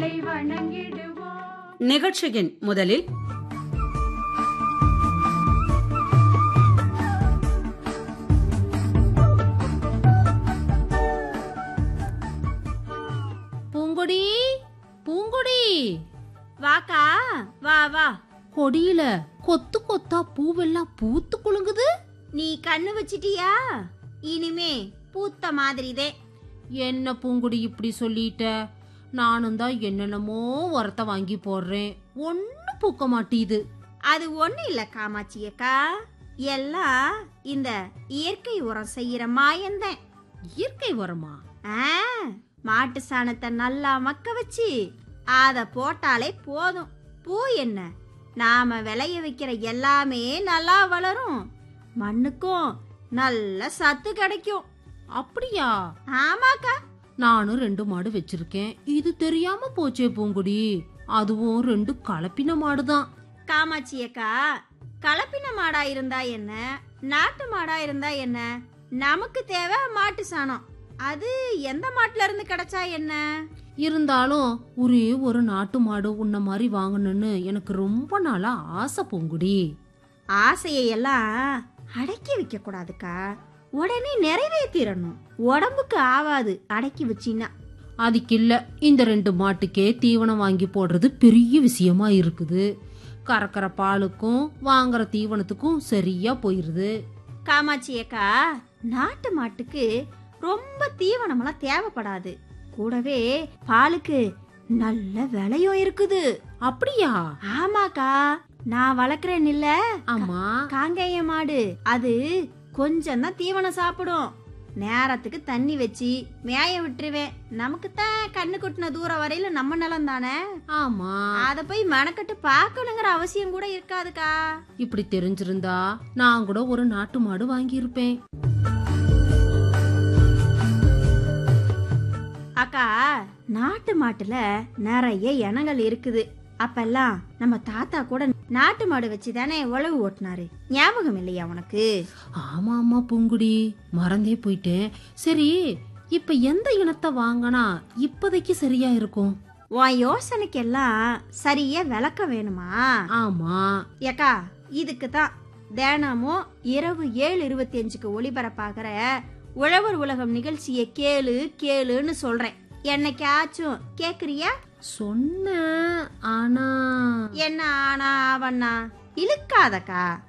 உன்னை வணங்கிடுவோம் நிகழ்ச்சியின் முதலில் பூங்கொடி பூங்கொடி வாக்கா வா வா கொடியில கொத்து கொத்தா பூவெல்லாம் பூத்து குலுங்குது நீ கண்ணு வச்சிட்டியா இனிமே பூத்த மாதிரிதே என்ன பூங்குடி இப்படி சொல்லிட்ட நானும் தான் என்னென்னமோ உரத்த வாங்கி போடுறேன் ஒன்னும் பூக்க மாட்டீது அது ஒண்ணு இல்ல காமாட்சி அக்கா எல்லாம் இந்த இயற்கை உரம் செய்யற மாயந்தேன் இயற்கை உரமா ஆ, மாட்டு சாணத்தை நல்லா மக்க வச்சு அத போட்டாலே போதும் பூ என்ன நாம விளைய வைக்கிற எல்லாமே நல்லா வளரும் மண்ணுக்கும் நல்ல சத்து கிடைக்கும் அப்படியா ஆமாக்கா நானும் ரெண்டு மாடு வச்சிருக்கேன் இது தெரியாம போச்சே பூங்குடி அதுவும் ரெண்டு கலப்பின மாடுதான் காமாட்சி அக்கா கலப்பின மாடா இருந்தா என்ன நாட்டு மாடா இருந்தா என்ன நமக்கு தேவை மாட்டு சாணம் அது எந்த மாட்டுல இருந்து கிடைச்சா என்ன இருந்தாலும் ஒரே ஒரு நாட்டு மாடு உன்ன மாதிரி வாங்கணும்னு எனக்கு ரொம்ப நாளா ஆசை பூங்குடி ஆசையை எல்லாம் அடக்கி வைக்க கூடாதுக்கா உடனே நிறைவேற்றிடணும் உடம்புக்கு ஆவாது அடக்கி வச்சின்னா அதுக்கு இல்ல இந்த ரெண்டு மாட்டுக்கே தீவனம் வாங்கி போடுறது பெரிய விஷயமா இருக்குது கறக்கிற பாலுக்கும் வாங்குற தீவனத்துக்கும் சரியா போயிருது காமாட்சி அக்கா நாட்டு மாட்டுக்கு ரொம்ப தீவனமெல்லாம் தேவைப்படாது கூடவே பாலுக்கு நல்ல விலையும் இருக்குது அப்படியா ஆமாக்கா நான் வளர்க்குறேன் இல்ல ஆமா காங்கேய மாடு அது கொஞ்சம் தான் தீவனம் சாப்பிடும் நேரத்துக்கு தண்ணி வச்சு மேய விட்டுருவேன் நமக்கு தான் கண்ணு கொட்டின தூரம் வரையில நம்ம நிலம் தானே ஆமா அத போய் மெனக்கட்டு பார்க்கணுங்கிற அவசியம் கூட இருக்காதுக்கா இப்படி தெரிஞ்சிருந்தா நான் கூட ஒரு நாட்டு மாடு வாங்கியிருப்பேன் அக்கா நாட்டு மாட்டுல நிறைய இனங்கள் இருக்குது அப்பெல்லாம் நம்ம தாத்தா கூட நாட்டு மாடு வச்சு தானே உழவு ஓட்டினாரு ஞாபகம் இல்லையா உனக்கு ஆமா ஆமா பூங்குடி மறந்தே போயிட்டேன் சரி இப்ப எந்த இனத்தை வாங்கினா இப்போதைக்கு சரியா இருக்கும் உன் யோசனைக்கெல்லாம் சரியா விளக்கம் வேணுமா ஆமா ஏக்கா இதுக்கு தான் தினமும் இரவு ஏழு இருபத்தி அஞ்சுக்கு ஒளிபரப்பாகிற உழவர் உலகம் நிகழ்ச்சியை கேளு கேளுன்னு சொல்றேன் என்னைக்காச்சும் கேக்குறியா சொன்ன ஆனா என்ன ஆனா ஆவண்ணா இழுக்காதக்கா